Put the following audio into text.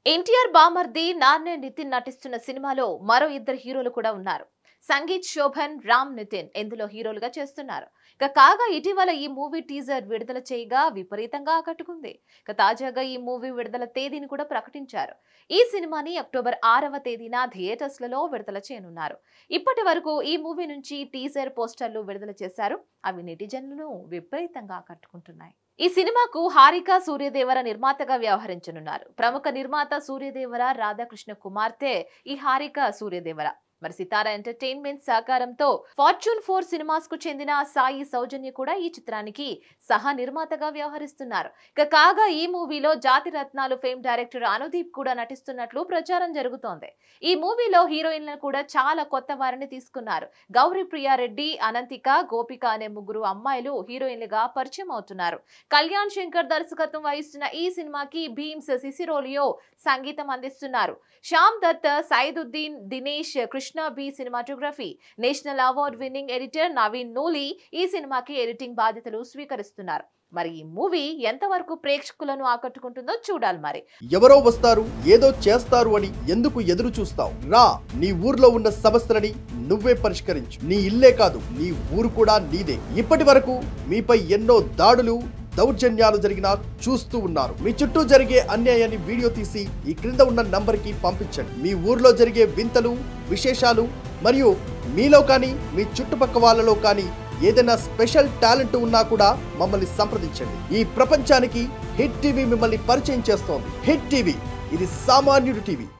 ఎన్టీఆర్ బామర్ది నాన్నే నితిన్ నటిస్తున్న సినిమాలో మరో ఇద్దరు హీరోలు కూడా ఉన్నారు సంగీత్ శోభన్ రామ్ నితిన్ ఇందులో హీరోలుగా చేస్తున్నారు ఇక కాగా ఇటీవల ఈ మూవీ టీజర్ విడుదల చేయగా విపరీతంగా ఆకట్టుకుంది ఇక తాజాగా ఈ మూవీ విడుదల తేదీని కూడా ప్రకటించారు ఈ సినిమాని అక్టోబర్ ఆరవ తేదీన థియేటర్స్లలో విడుదల చేయనున్నారు ఇప్పటి వరకు ఈ మూవీ నుంచి టీజర్ పోస్టర్లు విడుదల చేశారు అవి నెటిజన్లను విపరీతంగా ఆకట్టుకుంటున్నాయి ఈ సినిమాకు హారిక సూర్యదేవర నిర్మాతగా వ్యవహరించనున్నారు ప్రముఖ నిర్మాత సూర్యదేవర రాధాకృష్ణ కుమార్తె ఈ హారిక సూర్యదేవర మరి సితారా ఎంటర్టైన్మెంట్ సహకారంతో ఫార్చ్యూన్ ఫోర్ సినిమాస్ కు చెందిన సాయి సౌజన్య కూడా ఈ చిత్రానికి సహా నిర్మాతగా వ్యవహరిస్తున్నారు ఇక కాగా ఈ మూవీలో జాతి రత్నాలు ఫేమ్ డైరెక్టర్ అనుదీప్ కూడా నటిస్తున్నట్లు ప్రచారం జరుగుతోంది ఈ మూవీలో హీరోయిన్లను కూడా చాలా కొత్త వారిని తీసుకున్నారు గౌరీ ప్రియారెడ్డి అనంతిక గోపిక అనే ముగ్గురు అమ్మాయిలు హీరోయిన్లుగా పరిచయం అవుతున్నారు కళ్యాణ్ శంకర్ దర్శకత్వం వహిస్తున్న ఈ సినిమాకి భీమ్స్ సిసిరోలియో సంగీతం అందిస్తున్నారు Shyam Dutt Saiduddin Dinesh Krishna B cinematography national award winning editor Naveen Nooli ఈ సినిమాకి ఎడిటింగ్ బాధ్యతలు స్వీకరిస్తున్నారు మరి ఈ మూవీ ఎంతవరకు ప్రేక్షకులను ఆకట్టుకుంటుందో చూడాలి మరి ఎవరో వస్తారు ఏదో చేస్తారు అని ఎందుకు ఎదురు చూస్తావు రా నీ ఊర్లో ఉన్న సమస్యలని నువ్వే పరిష్కరించు నీ ఇల్లే కాదు నీ ఊరు కూడా నీదే ఇప్పటి వరకు మీపై ఎన్నో దాడులు దౌర్జన్యాలు జరిగినా చూస్తూ ఉన్నారు మీ చుట్టూ జరిగే అన్యాయాన్ని వీడియో తీసి ఈ క్రింద ఉన్న నంబర్కి పంపించండి మీ ఊర్లో జరిగే వింతలు విశేషాలు మరియు మీలో కానీ మీ చుట్టుపక్క వాళ్ళలో కానీ ఏదైనా స్పెషల్ టాలెంట్ ఉన్నా కూడా మమ్మల్ని సంప్రదించండి ఈ ప్రపంచానికి హిట్ టీవీ మిమ్మల్ని పరిచయం చేస్తోంది హిట్ టీవీ ఇది సామాన్యుడి టీవీ